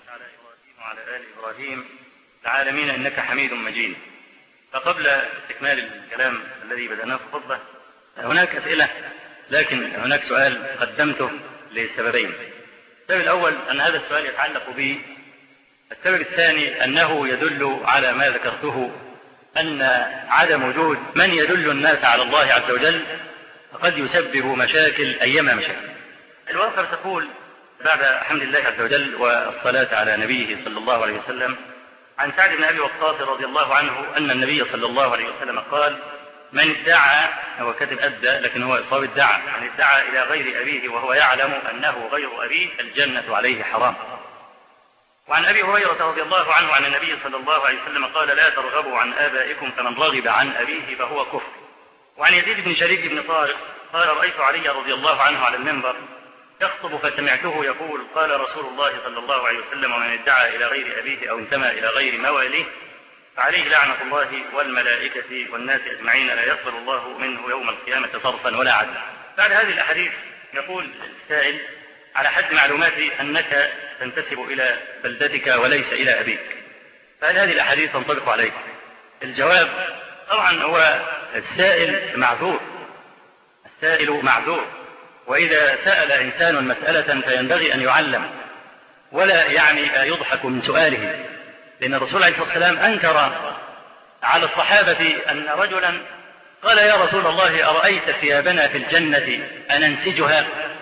على إبراهيم وعلى آل إبراهيم العالمين إنك حميد مجيد فقبل استكمال الكلام الذي بدأناه في الخطبة هناك أسئلة لكن هناك سؤال قدمته لسببين السبب الأول أن هذا السؤال يتعلق بي السبب الثاني أنه يدل على ما ذكرته أن عدم وجود من يدل الناس على الله عز وجل قد يسبب مشاكل أيما مشاكل الواقع تقول بعد حمد الله عز وجل والصلاة على نبيه صلى الله عليه وسلم عن سعد بن أبي وقاص رضي الله عنه أن النبي صلى الله عليه وسلم قال من ادعى هو كتب أدى لكن هو إصاب ادعى من ادعى إلى غير أبيه وهو يعلم أنه غير أبيه الجنة عليه حرام وعن أبي هريرة رضي الله عنه عن النبي صلى الله عليه وسلم قال لا ترغبوا عن آبائكم فمن رغب عن أبيه فهو كفر وعن يزيد بن شريك بن طارق قال رأيت علي رضي الله عنه على المنبر يخطب فسمعته يقول قال رسول الله صلى الله عليه وسلم ومن ادعى إلى غير أبيه أو انتمى إلى غير مواليه فعليه لعنة الله والملائكة والناس أجمعين لا يقبل الله منه يوم القيامة صرفا ولا عدلا بعد هذه الأحاديث يقول السائل على حد معلوماتي أنك تنتسب إلى بلدتك وليس إلى أبيك فهل هذه الأحاديث تنطبق عليك الجواب طبعا هو السائل معذور السائل معذور وإذا سأل إنسان مسألة فينبغي أن يعلم ولا يعني يضحك من سؤاله لأن الرسول عليه الصلاة والسلام أنكر على الصحابة أن رجلا قال يا رسول الله أرأيت ثيابنا في الجنة أننسجها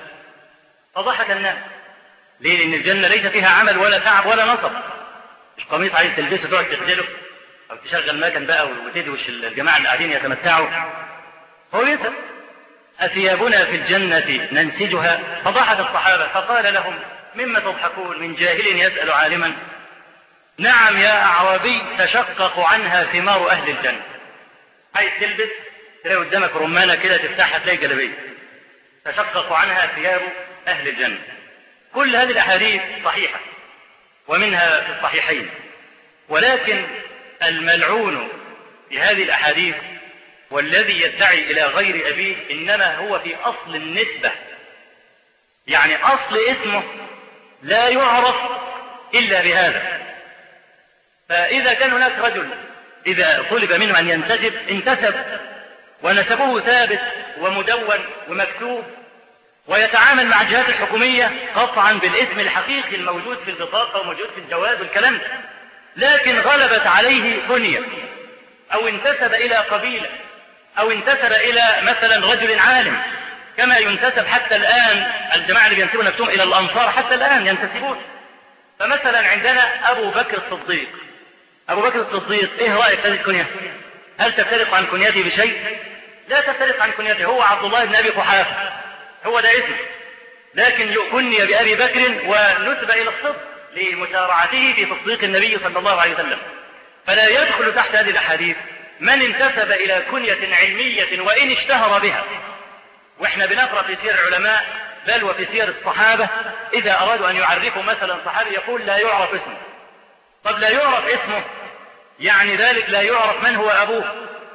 فضحك الناس ليه لأن الجنة ليس فيها عمل ولا تعب ولا نصب القميص عايز تلبسه تقعد تغسله أو تشغل مكن بقى وتدوش الجماعة اللي قاعدين يتمتعوا هو يسأل أثيابنا في الجنة ننسجها فضحك الصحابة فقال لهم مما تضحكون من جاهل يسأل عالما نعم يا أعرابي تشقق عنها ثمار أهل الجنة عايز تلبس تلاقي قدامك رمانة كده تفتحها تلاقي جلبية تشقق عنها ثياب أهل الجنة كل هذه الأحاديث صحيحة ومنها في الصحيحين ولكن الملعون بهذه الأحاديث والذي يدعي إلى غير أبيه إنما هو في أصل النسبة يعني أصل اسمه لا يعرف إلا بهذا فإذا كان هناك رجل إذا طلب منه أن ينتسب انتسب ونسبه ثابت ومدون ومكتوب ويتعامل مع الجهات الحكومية قطعا بالاسم الحقيقي الموجود في البطاقة وموجود في الجواز والكلام ده لكن غلبت عليه بنية أو انتسب إلى قبيلة أو انتسب إلى مثلا رجل عالم كما ينتسب حتى الآن الجماعة اللي بينسبوا نفسهم إلى الأنصار حتى الآن ينتسبون فمثلا عندنا أبو بكر الصديق أبو بكر الصديق إيه رأيك في هذه الكنية؟ هل تفترق عن كنيته بشيء؟ لا تفترق عن كنيته هو عبد الله بن أبي قحافة هو ده اسمه لكن كني بأبي بكر ونسب إلى الصدق لمسارعته في تصديق النبي صلى الله عليه وسلم فلا يدخل تحت هذه الأحاديث من انتسب إلى كنية علمية وإن اشتهر بها وإحنا بنقرأ في سير العلماء بل وفي سير الصحابة إذا أرادوا أن يعرفوا مثلا صحابي يقول لا يعرف اسمه طب لا يعرف اسمه يعني ذلك لا يعرف من هو أبوه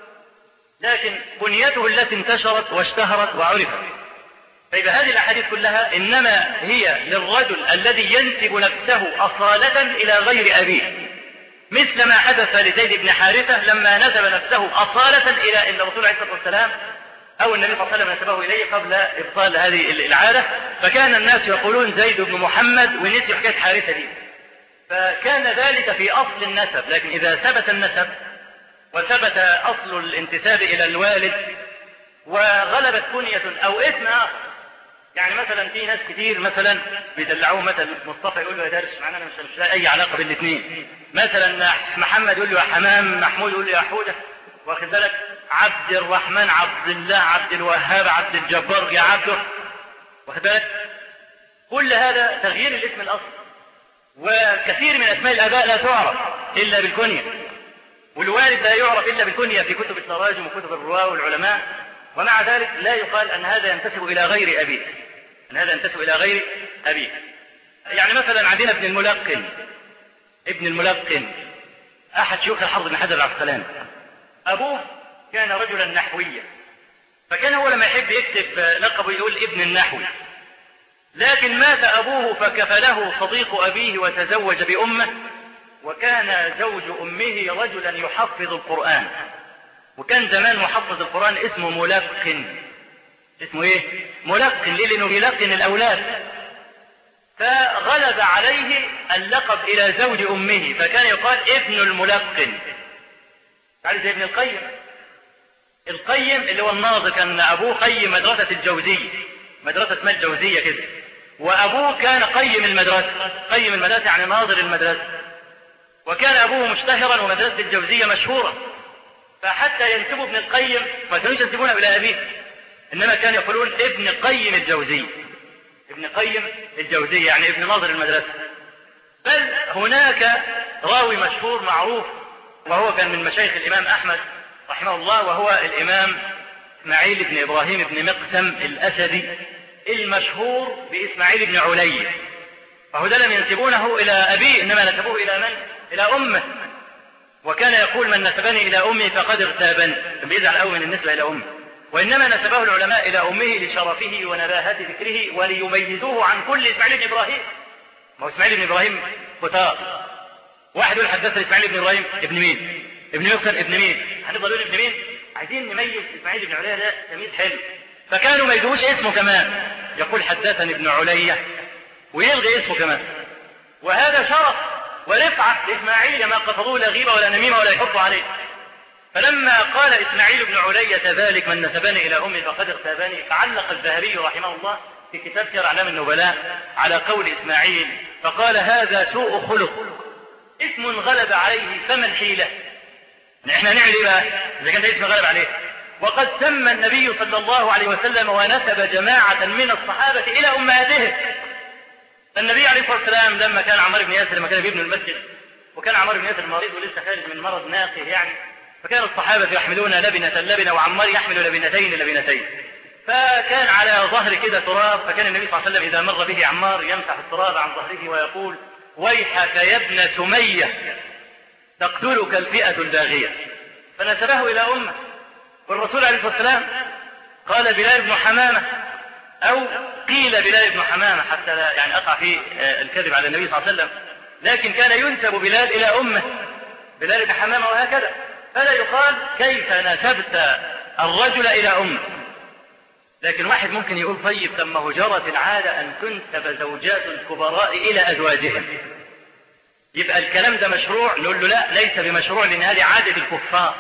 لكن كنيته التي انتشرت واشتهرت وعرفت فإذا هذه الأحاديث كلها إنما هي للرجل الذي ينسب نفسه أصالة إلى غير أبيه مثل ما حدث لزيد بن حارثة لما نسب نفسه أصالة إلى أن الرسول عليه الصلاة والسلام أو النبي صلى الله عليه وسلم نسبه إليه قبل إبطال هذه العادة فكان الناس يقولون زيد بن محمد ونسي حكاية حارثة دي فكان ذلك في أصل النسب لكن إذا ثبت النسب وثبت أصل الانتساب إلى الوالد وغلبت كنية أو اسم آخر يعني مثلا في ناس كتير مثلا بيدلعوه مثلا مصطفى يقول له يا درش معنا انا مش مش لاقي اي علاقه بين الاثنين مثلا محمد يقول له يا حمام محمود يقول له يا حوده واخد بالك عبد الرحمن عبد الله عبد الوهاب عبد الجبار يا عبده واخد بالك كل هذا تغيير الاسم الاصلي وكثير من اسماء الاباء لا تعرف الا بالكنيه والوالد لا يعرف الا بالكنيه في كتب التراجم وكتب الرواه والعلماء ومع ذلك لا يقال أن هذا ينتسب إلى غير أبيه أن هذا ينتسب إلى غير أبيه يعني مثلا عندنا ابن الملقن ابن الملقن أحد شيوخ الحرب بن حجر العسقلاني أبوه كان رجلا نحويا فكان هو لما يحب يكتب لقبه يقول ابن النحوي لكن مات أبوه فكفله صديق أبيه وتزوج بأمه وكان زوج أمه رجلا يحفظ القرآن وكان زمان محفظ القرآن اسمه ملقن اسمه ايه ملقن ليه لانه بيلقن الاولاد فغلب عليه اللقب الى زوج امه فكان يقال ابن الملقن تعرف زي ابن القيم القيم اللي هو الناظر كان ابوه قيم مدرسة الجوزية مدرسة اسمها الجوزية كده وابوه كان قيم المدرسة قيم المدرسة يعني ناظر المدرسة وكان ابوه مشتهرا ومدرسة الجوزية مشهورة فحتى ينسبوا ابن القيم ما كانوش ينسبونه الى ابيه انما كانوا يقولون ابن قيم الجوزية ابن قيم الجوزية يعني ابن ناظر المدرسة بل هناك راوي مشهور معروف وهو كان من مشايخ الامام احمد رحمه الله وهو الامام اسماعيل بن ابراهيم بن مقسم الاسدي المشهور باسماعيل بن علي فهو ده لم ينسبونه الى ابيه انما نسبوه الى من الى امه وكان يقول من نسبني الى امي فقد اغتابني بيزعل قوي من النسبه الى امه وانما نسبه العلماء الى امه لشرفه ونباهه ذكره وليميزوه عن كل اسماعيل بن ابراهيم ما هو اسماعيل بن ابراهيم قتار واحد يقول حدثنا اسماعيل بن ابراهيم ابن مين ابن مقسم ابن مين هنفضل نقول ابن مين عايزين نميز اسماعيل بن عليا ده تمييز حلو فكانوا ما يدوش اسمه كمان يقول حدثني ابن عليا ويلغي اسمه كمان وهذا شرف ورفعة لإسماعيل ما قصدوه لا غيبة ولا نميمة ولا يحط عليه فلما قال إسماعيل بن علية ذلك من نسبني إلى أمي فقد اغتابني فعلق الذهبي رحمه الله في كتاب سير أعلام النبلاء على قول إسماعيل فقال هذا سوء خلق اسم غلب عليه فما الحيلة احنا نعمل ايه بقى اذا كان ده اسم غلب عليه وقد سمى النبي صلى الله عليه وسلم ونسب جماعة من الصحابة إلى أمهاتهم النبي عليه الصلاة والسلام لما كان عمار بن ياسر لما كان بيبني المسجد وكان عمار بن ياسر مريض ولسه خارج من مرض ناقه يعني فكان الصحابة يحملون لبنة لبنة وعمار يحمل لبنتين لبنتين فكان على ظهر كده تراب فكان النبي صلى الله عليه وسلم إذا مر به عمار يمسح التراب عن ظهره ويقول ويحك يا ابن سمية تقتلك الفئة الباغية فنسبه إلى أمه والرسول عليه الصلاة والسلام قال بلال بن حمامة أو قيل بلال بن حمامة حتى لا يعني أقع في الكذب على النبي صلى الله عليه وسلم لكن كان ينسب بلال إلى أمه بلال بن حمامة وهكذا فلا يقال كيف نسبت الرجل إلى أمه لكن واحد ممكن يقول طيب ثم هو جرت العادة أن تنسب زوجات الكبراء إلى أزواجهم يبقى الكلام ده مشروع نقول له لا ليس بمشروع لأن هذه عادة الكفار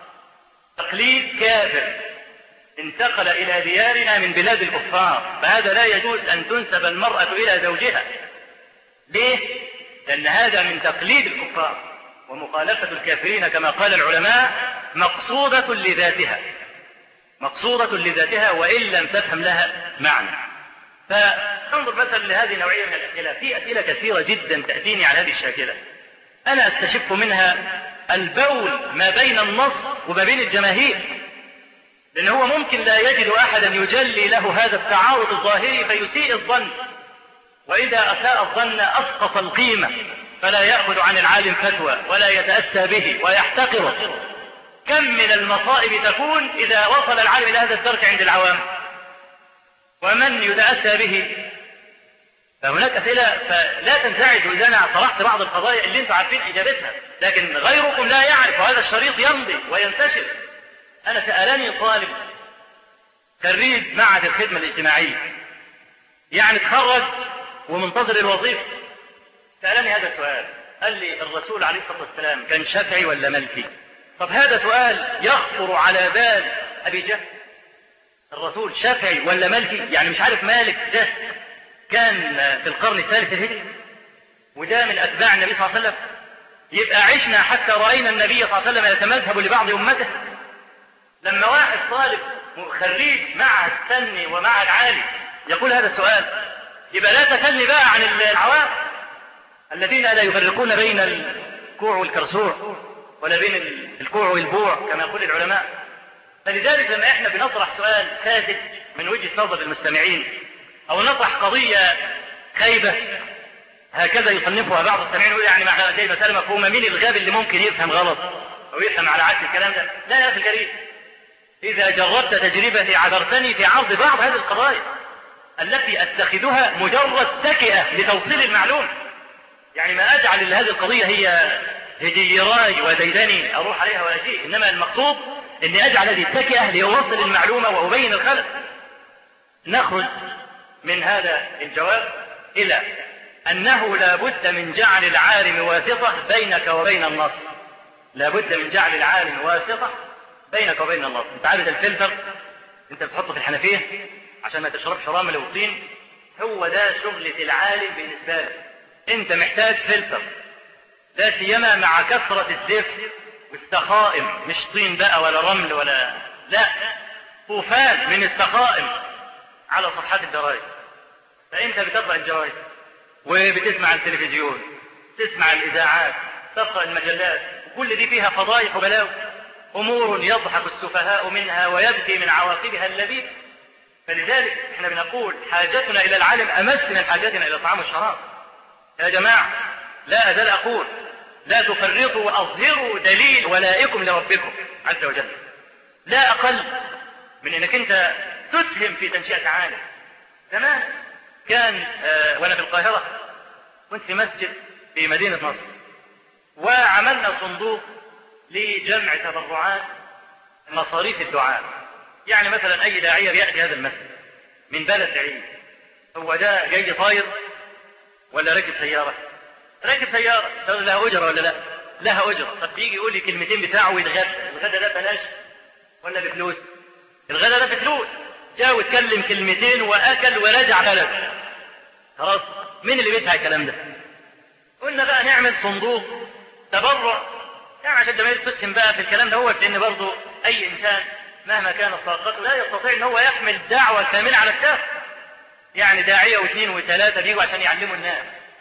تقليد كافر انتقل إلى ديارنا من بلاد الكفار فهذا لا يجوز أن تنسب المرأة إلى زوجها ليه؟ لأن هذا من تقليد الكفار ومخالفة الكافرين كما قال العلماء مقصودة لذاتها مقصودة لذاتها وإن لم تفهم لها معنى فانظر مثلا لهذه النوعية من الأسئلة في أسئلة كثيرة جدا تأتيني على هذه الشاكلة أنا أستشف منها البول ما بين النص وما بين الجماهير لأن هو ممكن لا يجد أحدا يجلي له هذا التعارض الظاهري فيسيء الظن وإذا أساء الظن أسقط القيمة فلا يأخذ عن العالم فتوى ولا يتأسى به ويحتقره كم من المصائب تكون إذا وصل العالم إلى هذا الدرك عند العوام ومن يتأسى به فهناك أسئلة فلا تنزعجوا إذا أنا طرحت بعض القضايا اللي أنتم عارفين إجابتها لكن غيركم لا يعرف وهذا الشريط يمضي وينتشر أنا سألني طالب خريج معهد الخدمة الاجتماعية يعني تخرج ومنتظر الوظيفة سألني هذا السؤال قال لي الرسول عليه الصلاة والسلام كان شافعي ولا ملكي طب هذا سؤال يخطر على بال أبي جهل الرسول شافعي ولا مالكي يعني مش عارف مالك ده كان في القرن الثالث الهجري وده من أتباع النبي صلى الله عليه وسلم يبقى عشنا حتى رأينا النبي صلى الله عليه وسلم يتمذهب لبعض أمته لما واحد طالب خريج معهد فني ومعهد عالي يقول هذا السؤال يبقى لا تسلي بقى عن العوام الذين لا يفرقون بين الكوع والكرسوع ولا بين الكوع والبوع كما يقول العلماء فلذلك لما احنا بنطرح سؤال ساذج من وجهة نظر المستمعين او نطرح قضية خيبة هكذا يصنفها بعض السامعين يقول يعني مع زي مسألة مفهومة مين الغاب اللي ممكن يفهم غلط او يفهم على عكس الكلام ده لا يا اخي الكريم اذا جربت تجربتي عذرتني في عرض بعض هذه القضايا التي أتخذها مجرد تكئة لتوصيل المعلومة يعني ما أجعل هذه القضية هي هجيراي وديدني أروح عليها وأجيء إنما المقصود أني أجعل هذه التكئة لأوصل المعلومة وأبين الخلق نخرج من هذا الجواب إلى أنه لا بد من جعل العالم واسطة بينك وبين النص لا بد من جعل العالم واسطة بينك وبين النص أنت عارف الفلتر أنت بتحطه في الحنفية عشان ما تشربش رمل وطين هو ده شغلة العالم بالنسبة لك أنت محتاج فلتر لا سيما مع كثرة الزفت والسخائم مش طين بقى ولا رمل ولا لا طوفان من السخائم على صفحات الجرايد فأنت بتقرأ الجرايد وبتسمع التلفزيون تسمع الإذاعات تقرأ المجلات وكل دي فيها فضايح وبلاوي أمور يضحك السفهاء منها ويبكي من عواقبها اللبيب فلذلك احنا بنقول حاجتنا إلى العالم أمس من حاجتنا إلى الطعام والشراب يا جماعة لا أزال أقول لا تفرطوا وأظهروا دليل ولائكم لربكم عز وجل لا أقل من أنك أنت تسهم في تنشئة عالم زمان كان آه وأنا في القاهرة كنت في مسجد في مدينة نصر وعملنا صندوق لجمع تبرعات مصاريف الدعاء يعني مثلا أي داعية بيأتي هذا المسجد من بلد بعيد هو ده جاي طاير ولا راكب سيارة راكب سيارة لها أجرة ولا لا لها أجرة طب بيجي يقول لي كلمتين بتاعه ويتغدى الغدا ده بلاش ولا بفلوس الغدا ده بفلوس جاء واتكلم كلمتين وأكل ورجع بلد خلاص مين اللي بيدفع الكلام ده قلنا بقى نعمل صندوق تبرع يعني عشان الجماهير تسهم بقى في الكلام ده هو لأن برضه أي إنسان مهما كانت طاقته لا يستطيع ان هو يحمل الدعوة كاملة على الكاف يعني داعية واثنين وثلاثة بيجوا عشان يعلموا الناس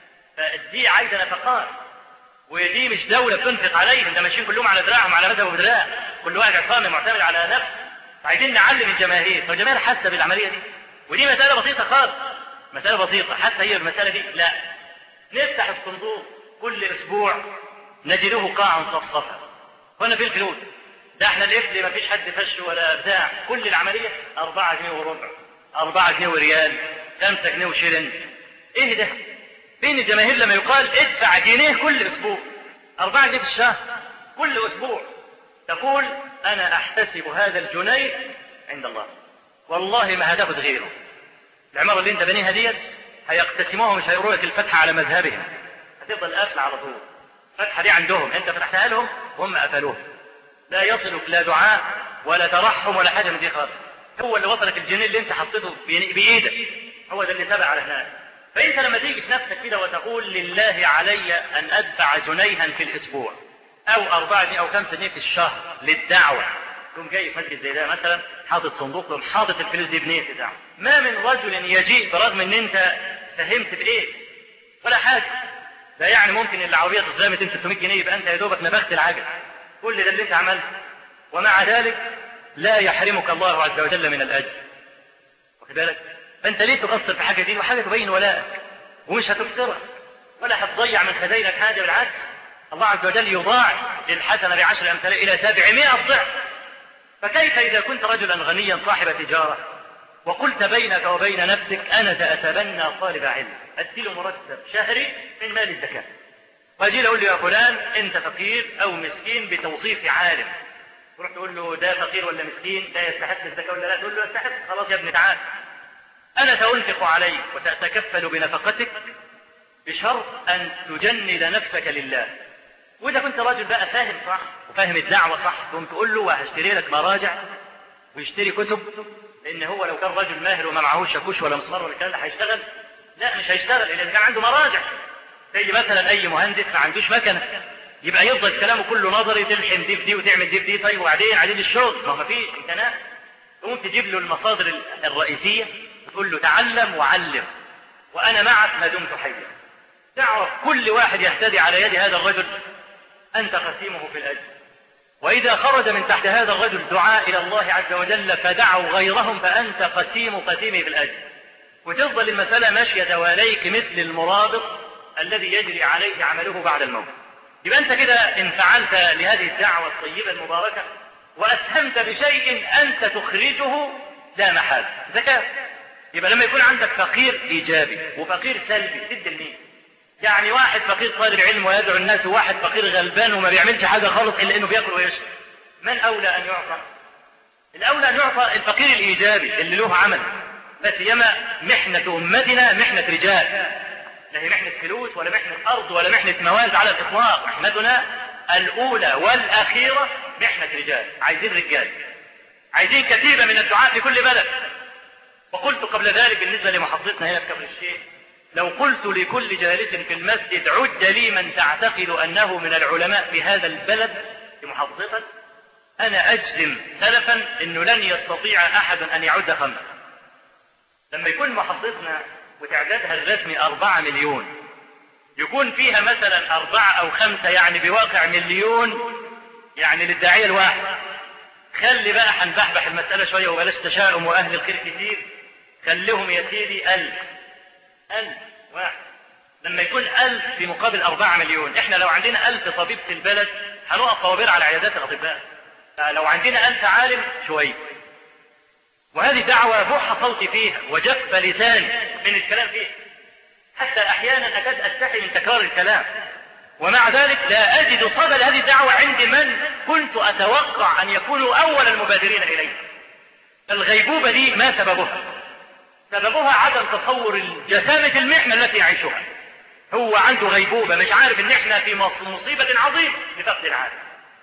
فدي عايزة نفقات ودي مش دولة بتنفق عليهم ده ماشيين كلهم على دراعهم على مذهب ودراع كل واحد عصامي معتمد على نفسه عايزين نعلم الجماهير فالجماهير حاسة بالعملية دي ودي مسألة بسيطة خالص مسألة بسيطة حتى هي المسألة دي لا نفتح الصندوق كل أسبوع نجده قاعا صفصفا هنا في الفلوس ده احنا القفل ما فيش حد فش ولا بتاع كل العملية أربعة جنيه وربع أربعة جنيه وريال خمسة جنيه وشيلن ايه ده بين الجماهير لما يقال ادفع جنيه كل أسبوع أربعة جنيه في الشهر كل أسبوع تقول أنا أحتسب هذا الجنيه عند الله والله ما هتاخد غيره العمارة اللي انت بنيها ديت هيقتسموها ومش هيقولوا لك الفتحة على مذهبهم هتفضل قافلة على طول الفتحة دي عندهم انت فتحتها لهم وهم قفلوها لا يصلك لا دعاء ولا ترحم ولا حاجة من دي خالص هو اللي وصلك الجنيه اللي انت حطيته بإيدك هو ده اللي سبق على هناك فانت لما تيجي في نفسك كده وتقول لله علي ان ادفع جنيها في الاسبوع او اربعة جنيه او خمسة جنيه في الشهر للدعوة تقوم جاي في مسجد زي ده مثلا حاطط صندوق تقوم حاطط الفلوس دي بنية الدعوة ما من رجل يجيء برغم ان انت ساهمت بايه ولا حاجة ده يعني ممكن العربية تصدر 200 600 جنيه يبقى انت يا دوبك نبخت العجل كل ده اللي انت عملته ومع ذلك لا يحرمك الله عز وجل من الاجر واخد بالك فانت ليه تقصر في حاجه دي وحاجه تبين ولائك ومش هتكسرها ولا هتضيع من خزينك حاجه بالعكس الله عز وجل يضاعف للحسنه بعشر امثالها الى سبعمائة ضعف فكيف اذا كنت رجلا غنيا صاحب تجاره وقلت بينك وبين نفسك انا ساتبنى طالب علم اديله مرتب شهري من مال الزكاه واجي له اقول له يا فلان انت فقير او مسكين بتوصيف عالم تروح تقول له ده فقير ولا مسكين ده يستحق الزكاه ولا لا تقول له يستحق خلاص يا ابني تعال انا سانفق عليك وساتكفل بنفقتك بشرط ان تجند نفسك لله واذا كنت راجل بقى فاهم صح وفاهم الدعوه صح تقوم تقول له وهشتري لك مراجع ويشتري كتب لان هو لو كان رجل ماهر وما معهوش شاكوش ولا مسمار ولا كده هيشتغل لا مش هيشتغل الا اذا كان عنده مراجع زي مثلا اي مهندس ما عندوش مكنه يبقى يفضل كلامه كله نظري تلحم دي في دي وتعمل دي في دي طيب وبعدين عديد الشغل ما هو فيش امكانات تقوم تجيب له المصادر الرئيسيه وتقول له تعلم وعلم وانا معك ما دمت حيا تعرف كل واحد يهتدي على يد هذا الرجل انت قسيمه في الاجر واذا خرج من تحت هذا الرجل دعاء الى الله عز وجل فدعوا غيرهم فانت قسيم قسيمه في الاجر وتفضل المساله ماشيه دواليك مثل المرابط الذي يجري عليه عمله بعد الموت يبقى أنت كده إن فعلت لهذه الدعوة الطيبة المباركة وأسهمت بشيء أنت تخرجه لا محال زكاة يبقى لما يكون عندك فقير ايجابي وفقير سلبي تدي لمين يعني واحد فقير طالب علم ويدعو الناس وواحد فقير غلبان وما بيعملش حاجه خالص الا انه بياكل ويشرب من اولى ان يعطى الاولى ان يعطى الفقير الايجابي اللي له عمل لا سيما محنه امتنا محنه رجال لا هي محنه فلوس ولا محنه ارض ولا محنه مواد على الاطلاق محنتنا الاولى والاخيره محنه رجال عايزين رجال عايزين كتيبه من الدعاء في كل بلد وقلت قبل ذلك بالنسبه لمحافظتنا هنا في كفر الشيخ لو قلت لكل جالس في المسجد عد لي من تعتقد انه من العلماء في هذا البلد في محافظتك انا اجزم سلفا انه لن يستطيع احد ان يعد خمسه لما يكون محافظتنا وتعدادها الرسمي أربعة مليون يكون فيها مثلا أربعة أو خمسة يعني بواقع مليون يعني للداعية الواحد خلي بقى هنبحبح المسألة شوية وبلاش تشاؤم وأهل الخير كتير خليهم يا سيدي ألف ألف واحد لما يكون ألف في مقابل أربعة مليون إحنا لو عندنا ألف طبيب في البلد هنقف طوابير على عيادات الأطباء لو عندنا ألف عالم شوية وهذه دعوة بوح صوتي فيها وجف لساني من الكلام فيها حتى أحيانا أكاد أستحي من تكرار الكلام ومع ذلك لا أجد صدى لهذه الدعوة عند من كنت أتوقع أن يكونوا أول المبادرين إليه الغيبوبة دي ما سببها سببها عدم تصور جسامة المحنة التي يعيشها هو عنده غيبوبة مش عارف ان احنا في مصيبة عظيمة لفقد العالم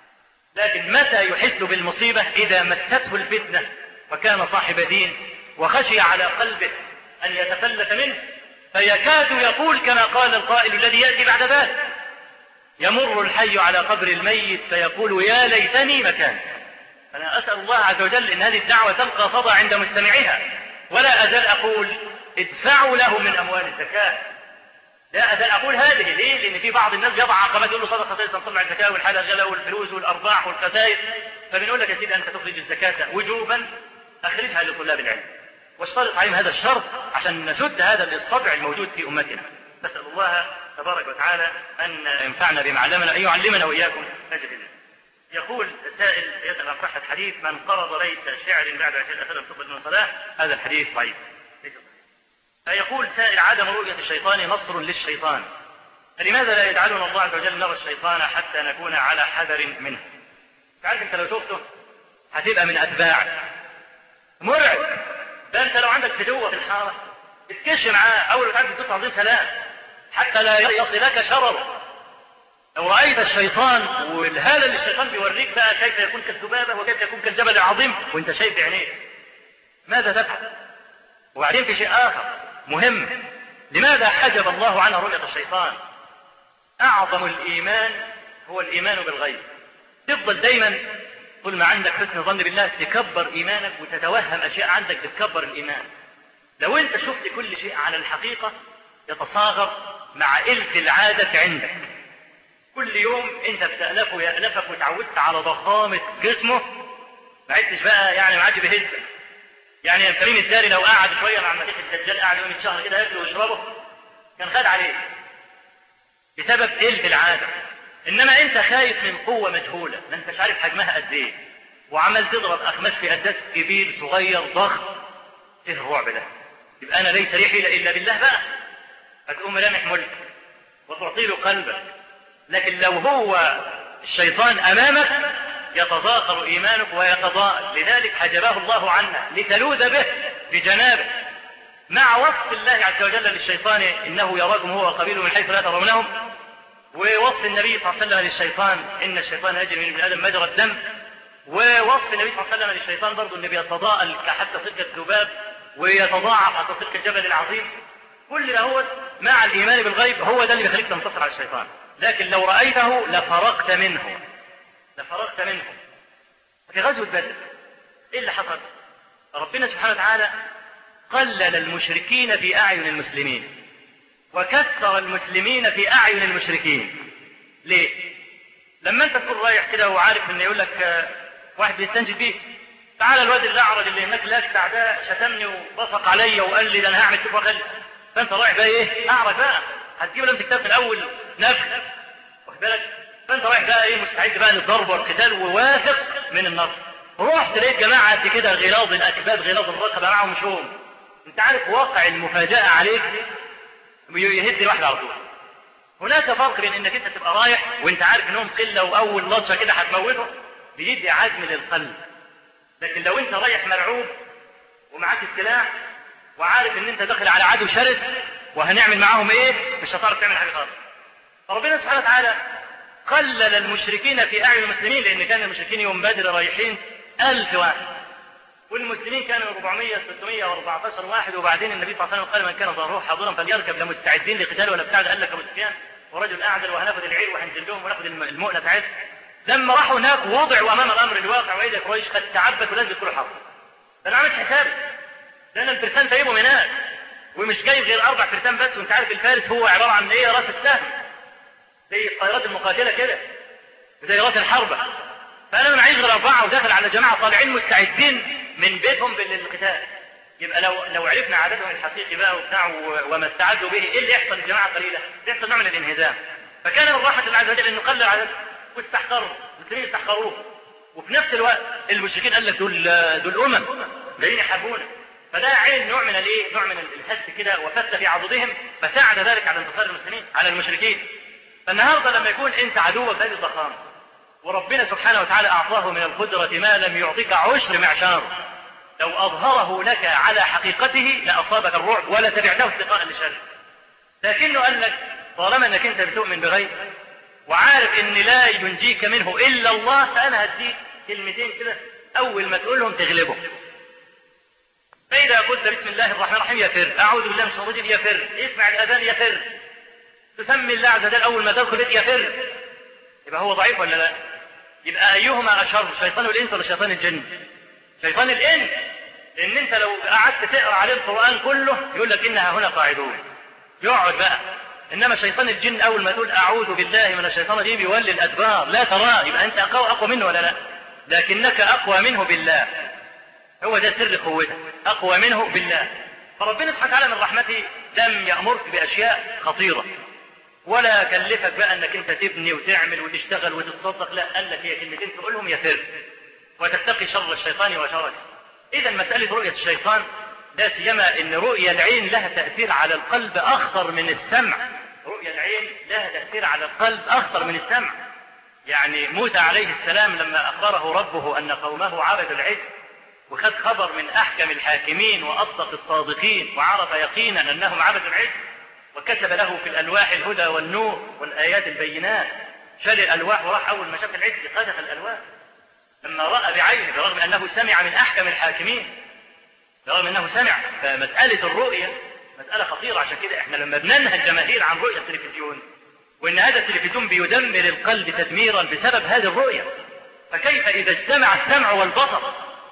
لكن متى يحس بالمصيبة إذا مسته الفتنة وكان صاحب دين وخشي على قلبه أن يتفلت منه فيكاد يقول كما قال القائل الذي يأتي بعد ذلك يمر الحي على قبر الميت فيقول يا ليتني مكان أنا أسأل الله عز وجل أن هذه الدعوة تلقى صدى عند مستمعيها ولا أزال أقول ادفعوا له من أموال الزكاة لا أزال أقول هذه ليه؟ لأن في بعض الناس يضع عقبات يقول له صدقة خير تطلع الزكاة والحالة غلا والفلوس والأرباح والخسائر فبنقول لك يا سيدي أنت تخرج الزكاة وجوبا أخرجها لطلاب العلم واشترط عليهم هذا الشرط عشان نسد هذا الصدع الموجود في أمتنا نسأل الله تبارك وتعالى أن ينفعنا بما علمنا أن يعلمنا وإياكم أجل يقول سائل يسأل عن صحة حديث من قرض ليس شعر بعد عشرين أخيرا تقبل من صلاة هذا الحديث ضعيف ليس صحيح فيقول سائل عدم رؤية الشيطان نصر للشيطان فلماذا لا يجعلنا الله عز وجل نرى الشيطان حتى نكون على حذر منه تعرف انت لو شفته هتبقى من اتباعه مرعب ده انت لو عندك فدوة في الحارة اتكش معاه اول ما تعدي تطلع عظيم سلام حتى لا يصلك شرر لو رأيت الشيطان والهالة اللي الشيطان بيوريك بقى كيف يكون كالذبابة وكيف يكون كالجبل العظيم وانت شايف بعينيك ماذا تفعل وبعدين في شيء آخر مهم لماذا حجب الله عنها رؤية الشيطان أعظم الإيمان هو الإيمان بالغيب تفضل دايما طول ما عندك حسن ظن بالله تكبر إيمانك وتتوهم أشياء عندك بتكبر الإيمان لو أنت شفت كل شيء على الحقيقة يتصاغر مع إلف العادة عندك كل يوم أنت بتألفه يألفك وتعودت على ضخامة جسمه ما عدتش بقى يعني ما عادش بيهزك يعني كريم الداري لو قعد شوية مع المسيح الدجال قاعد يوم شهر كده ياكله ويشربه كان خد عليه بسبب إلف العادة انما انت خايف من قوه مجهوله ما انتش عارف حجمها قد ايه وعمال تضرب اخماس في قداس كبير صغير ضخم ايه الرعب ده يبقى انا ليس لي حيله الا بالله بقى هتقوم رامح ملك وتعطي له قلبك لكن لو هو الشيطان امامك يتضاخر ايمانك ويتضاءل لذلك حجبه الله عنا لتلوذ به بجنابه مع وصف الله عز وجل للشيطان انه يراكم هو وقبيله من حيث لا ترونهم ووصف النبي صلى الله عليه وسلم للشيطان ان الشيطان يجري من ابن ادم مجرى الدم ووصف النبي صلى الله عليه وسلم للشيطان برضه انه بيتضاءل حتى صدق الذباب ويتضاعف حتى صدق الجبل العظيم كل ده هو مع الايمان بالغيب هو ده اللي بيخليك تنتصر على الشيطان لكن لو رايته لفرقت منه لفرقت منه في غزوه بدر ايه اللي حصل ربنا سبحانه وتعالى قلل المشركين في اعين المسلمين وكثر المسلمين في أعين المشركين ليه؟ لما أنت تكون رايح كده وعارف إن يقول لك واحد بيستنجد بيه تعالى الواد الأعرج اللي هناك لاكتع ده شتمني وبصق عليا وقال لي ده أنا هعمل كده وخلي فأنت رايح بقى إيه؟ أعرج بقى هتجيب له كتاب من أول نفخ واخد بالك؟ فأنت رايح بقى إيه مستعد بقى للضرب والقتال وواثق من النصر رحت لقيت جماعة كده غلاظ الأكباد غلاظ الرقبة معاهم شوم انت عارف واقع المفاجأة عليك يهد الواحد على طول هناك فرق بين انك انت تبقى رايح وانت عارف انهم قلة واول لطشة كده هتموته بيدي عزم للقلب لكن لو انت رايح مرعوب ومعاك السلاح وعارف ان انت داخل على عدو شرس وهنعمل معاهم ايه مش هتعرف تعمل حاجه خالص فربنا سبحانه وتعالى قلل المشركين في اعين المسلمين لان كان المشركين يوم بدر رايحين ألف واحد والمسلمين كانوا 400 614 واحد وبعدين النبي صلى الله عليه وسلم قال من كان ظهره حاضرا فليركب لا مستعدين لقتال ولا بتاع قال لك ابو سفيان ورجل اعدل وهناخد العير وهنزل لهم وناخد المؤنه بتاعتهم لما راحوا هناك وضعوا امام الامر الواقع واذا قريش قد تعبت ولازم يدخلوا الحرب ده انا عامل حسابي لان الفرسان سايبهم هناك ومش جايب غير اربع فرسان بس وانت عارف الفارس هو عباره عن ايه راس السهم زي الطائرات المقاتله كده زي راس الحربه فانا معيش غير اربعه وداخل على جماعه طالعين مستعدين من بيتهم للقتال يبقى لو لو عرفنا عددهم الحقيقي بقى وبتاع وما استعدوا به ايه اللي يحصل للجماعه قليله؟ يحصل نوع من الانهزام فكان من راحه الله عز وجل انه قلل عددهم واستحقروا المسلمين استحقروه وفي نفس الوقت المشركين قال لك دول دول امم جايين يحاربونا فده عين نوع من الايه؟ نوع من الهز كده وفت في عضدهم فساعد ذلك على انتصار المسلمين على المشركين. فالنهارده لما يكون انت عدوك بهذه الضخامه وربنا سبحانه وتعالى اعطاه من القدره ما لم يعطيك عشر معشار لو اظهره لك على حقيقته لاصابك الرعب ولا تبعته اتقاء لشره. لكنه قال لك طالما انك انت بتؤمن بغيب وعارف ان لا ينجيك منه الا الله فانا هديك كلمتين كده اول ما تقولهم تغلبهم فإذا قلت بسم الله الرحمن الرحيم يفر أعوذ بالله من الشيطان الرجيم يفر اسمع الأذان يفر تسمي الله عز وجل أول ما تدخل يفر يبقى هو ضعيف ولا لا؟ يبقى أيهما أشر شيطان الإنس ولا شيطان الجن؟ شيطان الإنس لأن أنت لو قعدت تقرأ عليه القرآن كله يقول لك إنها هنا قاعدون يقعد بقى إنما شيطان الجن أول ما تقول أعوذ بالله من الشيطان الرجيم يولي الأدبار لا تراه يبقى أنت أقوى أقوى منه ولا لا؟ لكنك أقوى منه بالله هو ده سر قوتك أقوى منه بالله فربنا سبحانه وتعالى من رحمته لم يأمرك بأشياء خطيرة ولا كلفك بقى انك انت تبني وتعمل وتشتغل وتتصدق لا قال لك هي كلمتين تقولهم يفر وتتقي شر الشيطان وشرك اذا مسألة رؤية الشيطان لا سيما ان رؤية العين لها تأثير على القلب اخطر من السمع رؤية العين لها تأثير على القلب اخطر من السمع يعني موسى عليه السلام لما اخبره ربه ان قومه عبدوا العجل وخد خبر من احكم الحاكمين واصدق الصادقين وعرف يقينا انهم عبدوا العجل وكتب له في الالواح الهدى والنور والايات البينات شال الالواح وراح اول ما شاف العجل قذف الالواح لما راى بعينه برغم انه سمع من احكم الحاكمين برغم انه سمع فمساله الرؤيه مساله خطيره عشان كده احنا لما بننهى الجماهير عن رؤيه التلفزيون وان هذا التلفزيون بيدمر القلب تدميرا بسبب هذه الرؤيه فكيف اذا اجتمع السمع والبصر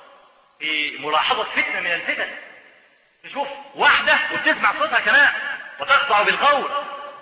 في ملاحظه فتنه من الفتن تشوف واحده وبتسمع صوتها كمان وتقطع بالقول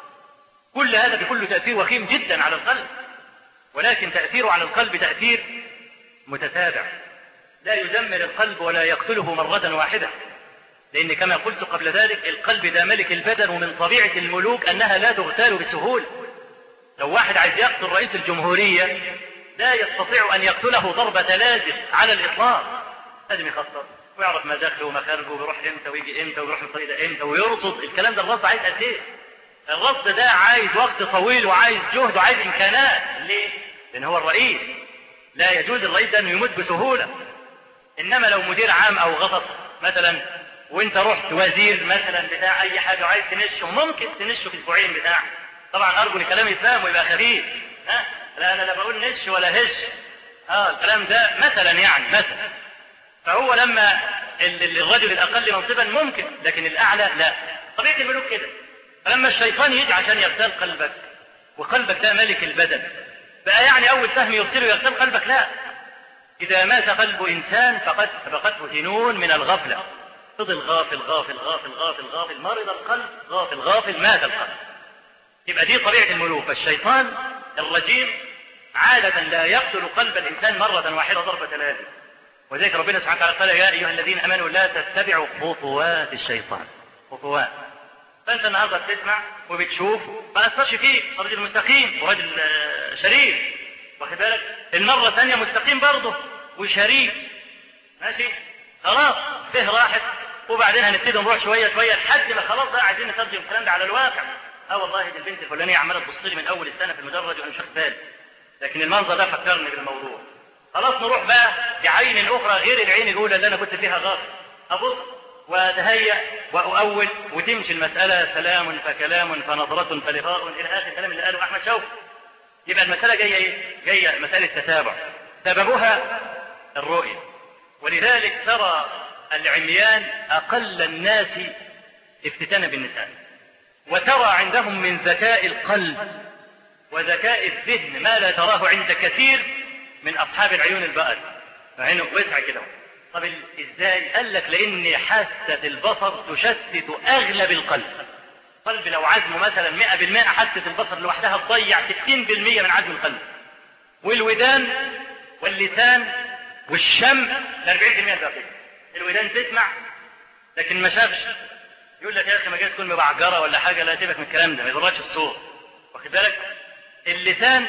كل هذا بكل تأثير وخيم جدا على القلب ولكن تأثيره على القلب تأثير متتابع لا يدمر القلب ولا يقتله مرة واحدة لأن كما قلت قبل ذلك القلب ده ملك البدن ومن طبيعة الملوك أنها لا تغتال بسهولة لو واحد عايز يقتل رئيس الجمهورية لا يستطيع أن يقتله ضربة لازم على الإطلاق لازم يخطط ويعرف مداخله ومخارجه وبيروح امتى ويجي امتى ويروح الطريق ده امتى ويرصد الكلام ده الرصد عايز قد ايه؟ الرصد ده عايز وقت طويل وعايز جهد وعايز امكانات ليه؟ لان هو الرئيس لا يجوز الرئيس ده انه يموت بسهوله انما لو مدير عام او غطس مثلا وانت رحت وزير مثلا بتاع اي حاجه وعايز تنشه ممكن تنشه في اسبوعين بتاع طبعا ارجو ان كلامي يتفهم ويبقى خفيف ها لا انا لا بقول نش ولا هش اه الكلام ده مثلا يعني مثلا فهو لما الرجل الاقل منصبا ممكن لكن الاعلى لا طبيعه الملوك كده فلما الشيطان يجي عشان يغتال قلبك وقلبك ده ملك البدن بقى يعني اول سهم يرسله يغتال قلبك لا اذا مات قلب انسان فقد سبقته سنون من الغفله فضل غافل غافل غافل غافل غافل مرض القلب غافل غافل مات القلب يبقى دي طبيعه الملوك فالشيطان الرجيم عادة لا يقتل قلب الإنسان مرة واحدة ضربة لازم وذلك ربنا سبحانه وتعالى قال يا أيها الذين أمنوا لا تتبعوا خطوات الشيطان خطوات فأنت النهاردة بتسمع وبتشوف ما أثرش فيك رجل مستقيم ورجل شريف واخد بالك المرة الثانية مستقيم برضه وشريف ماشي خلاص فيه راحت وبعدين هنبتدي نروح شويه شويه لحد ما خلاص بقى عايزين نترجم الكلام ده على الواقع اه والله دي البنت الفلانيه عماله تبص لي من اول السنه في المدرج وانا مش واخد بالي لكن المنظر ده فكرني بالموضوع خلاص نروح بقى بعين اخرى غير العين الاولى اللي انا كنت فيها غافل ابص واتهيأ واؤول وتمشي المساله سلام فكلام فنظره فلقاء الى اخر الكلام اللي قاله احمد شوقي يبقى المساله جايه ايه؟ جايه مساله تتابع سببها الرؤيه ولذلك ترى العميان اقل الناس افتتانا بالنساء وترى عندهم من ذكاء القلب وذكاء الذهن ما لا تراه عند كثير من اصحاب العيون البقر عينه وسع كده طب ازاي قال لك لان حاسه البصر تشتت اغلب القلب القلب لو عزمه مثلا 100% حاسه البصر لوحدها تضيع 60% من عزم القلب والودان واللسان والشم ل 40% الباقي الودان تسمع لكن ما شافش يقول لك يا اخي ما جاي تكون مبعجره ولا حاجه لا سيبك من الكلام ده ما يضركش الصوت واخد بالك اللسان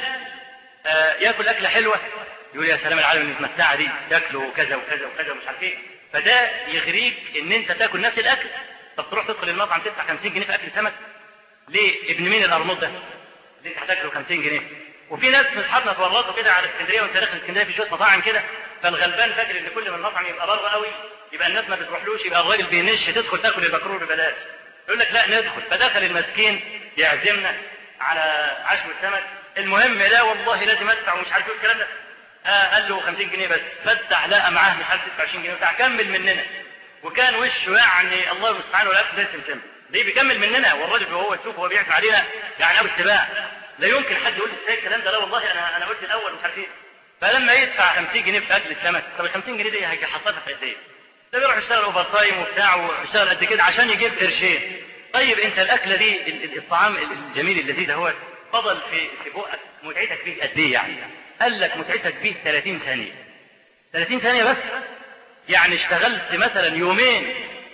آه ياكل اكله حلوه يقول يا سلام العالم المتمتعه دي ياكلوا كذا وكذا وكذا ومش عارف ايه فده يغريك ان انت تاكل نفس الاكل طب تروح تدخل المطعم تدفع 50 جنيه في اكل سمك ليه ابن مين الارموط ده اللي انت هتاكله 50 جنيه وفي ناس من اصحابنا اتورطوا كده على اسكندريه وانت داخل اسكندريه في شويه مطاعم كده فالغلبان فاكر ان كل ما المطعم يبقى بره قوي يبقى الناس ما بتروحلوش يبقى الراجل بينش تدخل تاكل المكروه ببلاش يقول لك لا ندخل فدخل المسكين يعزمنا على عشوة سمك المهم لا والله لازم ادفع ومش عارف ايه الكلام ده آه قال له 50 جنيه بس فتح لقى معاه مش عارف 26 جنيه بتاع كمل مننا وكان وشه يعني الله المستعان ولا زي السمسم ليه بيكمل مننا والراجل وهو تشوف هو بيعزم علينا يعني ابو السباع لا يمكن حد يقول لي ازاي الكلام ده لا والله انا انا قلت الاول مش عارف ايه فلما يدفع 50 جنيه في اكل السمك طب ال 50 جنيه دي هيحصلها في قد ايه؟ ده بيروح يشتغل اوفر تايم وبتاع ويشتغل قد كده عشان يجيب قرشين طيب انت الاكله دي الطعام الجميل اللذيذ هو فضل في في بقك متعتك فيه قد ايه يعني؟ قال لك متعتك فيه 30 ثانيه 30 ثانيه بس يعني اشتغلت مثلا يومين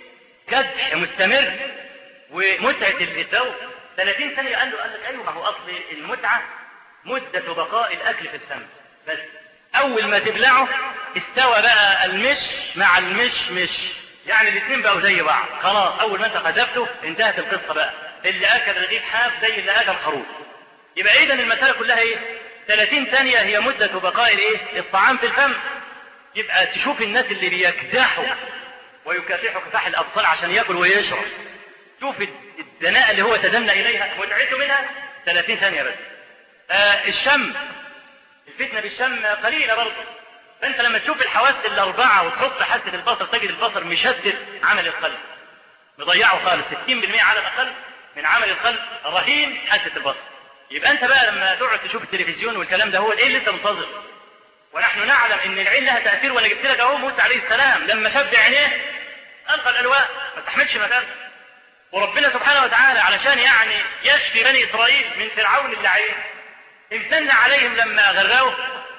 كدح مستمر ومتعه الذوق 30 ثانيه قال له قال لك ايوه ما هو اصل المتعه مده بقاء الاكل في الفم بس اول ما تبلعه استوى بقى المش مع المش مش يعني الاثنين بقوا زي بعض خلاص اول ما انت قذفته انتهت القصه بقى اللي اكل رغيف حاف زي اللي اكل خروف يبقى اذا المساله كلها ايه 30 ثانيه هي مده بقاء الايه الطعام في الفم يبقى تشوف الناس اللي بيكدحوا ويكافحوا كفاح الاطفال عشان ياكل ويشرب شوف الدناءة اللي هو تدنى اليها متعته منها 30 ثانيه بس آه الشم الفتنه بالشم قليله برضه فانت لما تشوف الحواس الاربعه وتحط حاسه البصر تجد البصر مشتت عمل القلب مضيعه خالص 60% على الاقل من عمل القلب رهين حاسه البصر يبقى انت بقى لما تقعد تشوف التلفزيون والكلام ده هو ايه اللي انت منتظر ونحن نعلم ان العين لها تاثير وانا جبت لك اهو موسى عليه السلام لما شد عينيه القى الالواء ما استحملش مكان وربنا سبحانه وتعالى علشان يعني يشفي بني اسرائيل من فرعون اللعين امتن عليهم لما غرقوا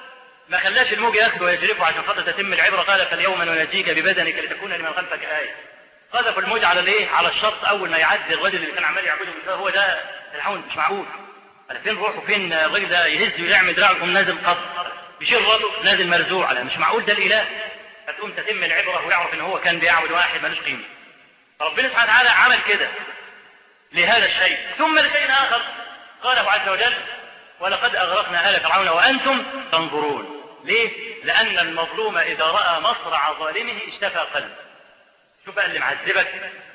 ما خلاش الموج ياخده ويجرفه عشان خاطر تتم العبره قال فاليوم ننجيك ببدنك لتكون لمن خلفك ايه قذف الموج على الايه على الشط اول ما يعدي الرجل اللي كان عمال يعبده موسى هو ده فرعون مش معقول على فين روحه فين الراجل ده يهز ويعمل دراعه يقوم نازل قط يشيل راسه نازل مرزوع على مش معقول ده الاله فتقوم تتم العبره ويعرف ان هو كان بيعبد واحد ملوش قيمه ربنا سبحانه وتعالى عمل كده لهذا الشيء ثم لشيء اخر قاله عز وجل ولقد اغرقنا ال فرعون وانتم تنظرون ليه؟ لأن المظلوم إذا رأى مصرع ظالمه اشتفى قلبه. شوف بقى اللي معذبك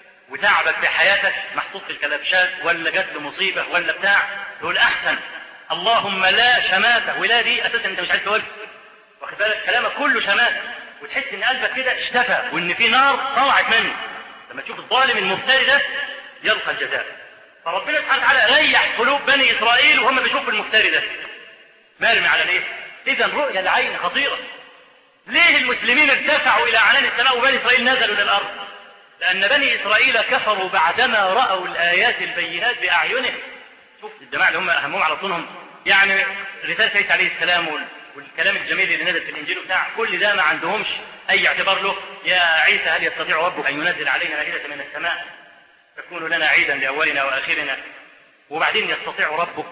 وتعبك في حياتك محطوط في الكلبشات ولا جات له مصيبة ولا بتاع يقول أحسن اللهم لا شماتة ولا دي أساسا أنت مش عايز تقول واخد بالك كلامك كله شماتة وتحس إن قلبك كده اشتفى وإن في نار طلعت منه لما تشوف الظالم المفتري ده يلقى الجزاء فربنا سبحانه وتعالى ريح قلوب بني إسرائيل وهم بيشوفوا المفتري ده مرمي على الايه؟ إذا رؤيا العين خطيرة. ليه المسلمين ارتفعوا إلى عنان السماء وبني إسرائيل نزلوا للأرض؟ لأن بني إسرائيل كفروا بعدما رأوا الآيات البينات بأعينهم. شوف الجماعة اللي هم أهمهم على طولهم يعني رسالة عيسى عليه السلام والكلام الجميل اللي نزل في الإنجيل بتاع كل ده ما عندهمش أي اعتبار له يا عيسى هل يستطيع ربك أن ينزل علينا مائدة من السماء تكون لنا عيدا لأولنا وآخرنا وبعدين يستطيع ربك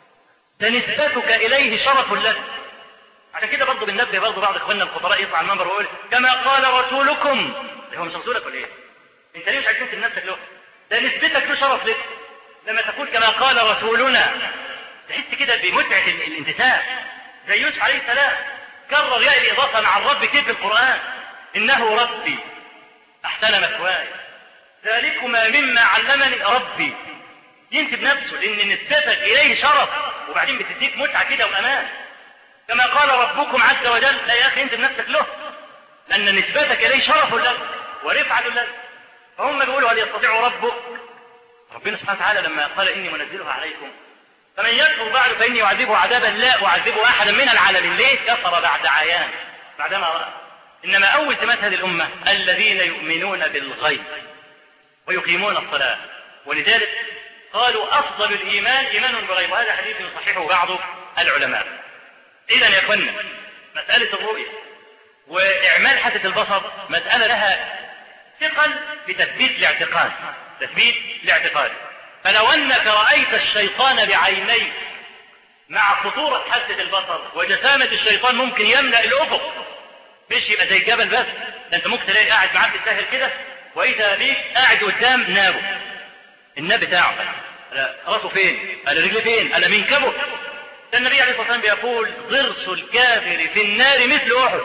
ده نسبتك إليه شرف لك عشان كده برضه بننبه برضه بعض اخواننا الخطراء يطلع المنبر ويقول كما قال رسولكم هو مش رسولك ولا ايه؟ انت ليه مش عايز تنسب نفسك له ده نسبتك له شرف لك لما تقول كما قال رسولنا تحس كده بمتعة الانتساب زي يوسف عليه السلام كرر ياء الإضافة مع الرب كيف في القرآن إنه ربي أحسن مثواي ذلكما مما علمني ربي ينسب نفسه لأن نسبتك إليه شرف وبعدين بتديك متعة كده وأمان كما قال ربكم عز وجل لا يا أخي انسب نفسك له لأن نسبتك إليه شرف لك ورفعة لك فهم بيقولوا هل يستطيع ربك ربنا سبحانه وتعالى لما قال إني منزلها عليكم فمن يكفر بعد فإني أعذبه عذابا لا أعذبه أحدا من العالمين ليه كفر بعد عيان بعدما رأى إنما أول سمات هذه الأمة الذين يؤمنون بالغيب ويقيمون الصلاة ولذلك قالوا أفضل الإيمان إيمان بالغيب وهذا حديث يصححه بعض العلماء إذا يا أخوانا مسألة الرؤية وإعمال حاسة البصر مسألة لها ثقل بتثبيت الاعتقاد تثبيت الاعتقاد فلو أنك رأيت الشيطان بعينيك مع خطورة حاسة البصر وجسامة الشيطان ممكن يملأ الأفق مش يبقى زي الجبل بس ده انت ممكن تلاقي قاعد معاك بالسهل كده واذا بيك قاعد قدام نابه الناب بتاعه راسه فين؟ قال رجله فين؟ قال منكبه ده النبي عليه الصلاه والسلام بيقول ضرس الكافر في النار مثل احد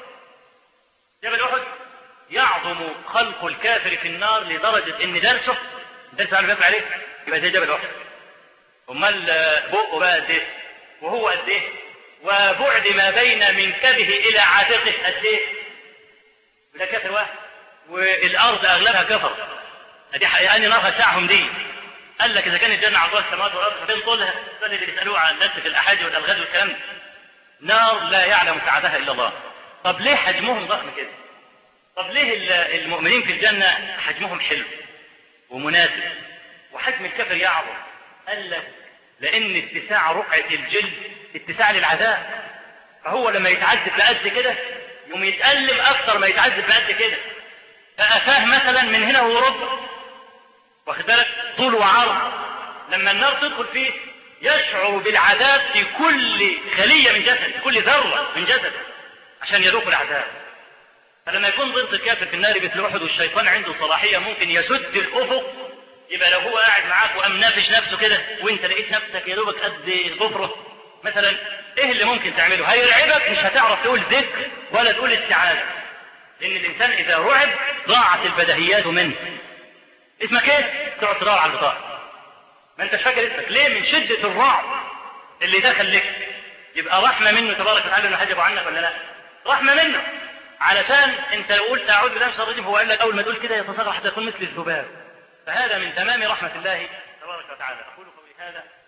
جبل احد يعظم خلق الكافر في النار لدرجه ان درسه درس على بيقع عليه يبقى زي جبل احد امال بقه بقى قد ايه؟ وهو قد ايه؟ وبعد ما بين منكبه الى عاتقه قد ايه؟ ده كافر واحد والارض اغلبها كفر ادي حقيقة نارها ساعهم دي قال لك اذا كانت الجنه عرضها السماوات والارض فين طولها؟ ده اللي بيسالوه عن الناس في الاحادي والالغاز والكلام ده نار لا يعلم سعتها الا الله طب ليه حجمهم ضخم كده؟ طب ليه المؤمنين في الجنه حجمهم حلو ومناسب وحجم الكفر يعظم؟ قال لك لان اتساع رقعه الجلد اتساع للعذاب فهو لما يتعذب بقد كده يوم يتألم أكثر ما يتعذب بقد كده فأفاه مثلا من هنا هو ربع واخد بالك طول وعرض لما النار تدخل فيه يشعر بالعذاب في كل خلية من جسد كل ذرة من جسد عشان يذوق العذاب فلما يكون ضد الكافر في النار مثل أحد والشيطان عنده صلاحية ممكن يسد الأفق يبقى لو هو قاعد معاك وقام نافش نفسه كده وانت لقيت نفسك يا دوبك قد ظفره مثلا ايه اللي ممكن تعمله هيرعبك مش هتعرف تقول ذكر ولا تقول استعاذة لان الانسان اذا رعب ضاعت البدهيات منه اسمك ايه تقعد تدور على البطاقه ما انتش فاكر اسمك ليه من شدة الرعب اللي دخل لك يبقى رحمة منه تبارك وتعالى انه حجبه عنك ولا لا رحمة منه علشان انت لو قلت اعوذ بالله من الشيطان الرجيم هو قال لك اول ما تقول كده يتصغر حتى يكون مثل الذباب فهذا من تمام رحمة الله تبارك وتعالى اقول قولي هذا